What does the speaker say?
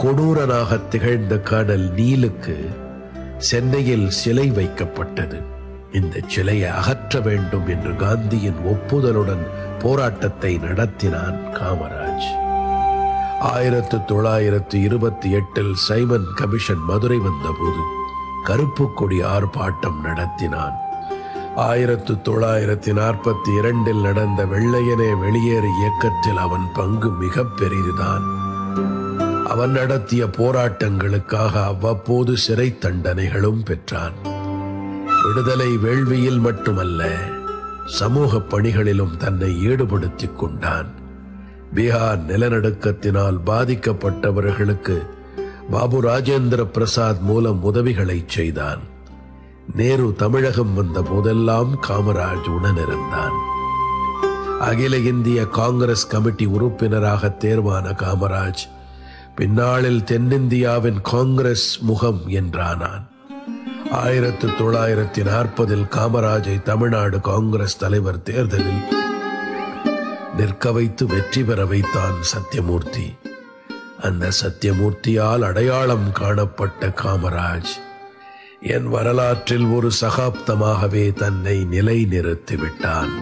கொடூரனாக திகழ்ந்த கர்னல் நீலுக்கு சென்னையில் சிலை வைக்கப்பட்டது இந்த சிலையை அகற்ற வேண்டும் என்று காந்தியின் ஒப்புதலுடன் போராட்டத்தை நடத்தினான் காமராஜ் ஆயிரத்து தொள்ளாயிரத்து இருபத்தி எட்டில் சைமன் கமிஷன் மதுரை வந்தபோது கருப்பு கொடி ஆர்ப்பாட்டம் நடத்தினான் ஆயிரத்து தொள்ளாயிரத்தி நாற்பத்தி இரண்டில் நடந்த வெள்ளையனே வெளியேறு இயக்கத்தில் அவன் பங்கு மிக பெரிதுதான் அவன் நடத்திய போராட்டங்களுக்காக அவ்வப்போது சிறை தண்டனைகளும் பெற்றான் விடுதலை வேள்வியில் மட்டுமல்ல சமூக பணிகளிலும் தன்னை ஈடுபடுத்திக் கொண்டான் பீகார் நிலநடுக்கத்தினால் பாதிக்கப்பட்டவர்களுக்கு பாபு ராஜேந்திர பிரசாத் மூலம் உதவிகளை செய்தான் நேரு தமிழகம் வந்த போதெல்லாம் காமராஜ் உடனிருந்தான் அகில இந்திய காங்கிரஸ் கமிட்டி உறுப்பினராக தேர்வான காமராஜ் பின்னாளில் தென்னிந்தியாவின் காங்கிரஸ் முகம் என்றானான் ஆயிரத்து தொள்ளாயிரத்தி நாற்பதில் காமராஜை தமிழ்நாடு காங்கிரஸ் தலைவர் தேர்தலில் நிற்க வைத்து வெற்றி பெற வைத்தான் சத்யமூர்த்தி அந்த சத்யமூர்த்தியால் அடையாளம் காணப்பட்ட காமராஜ் என் வரலாற்றில் ஒரு சகாப்தமாகவே தன்னை நிலைநிறுத்தி விட்டான்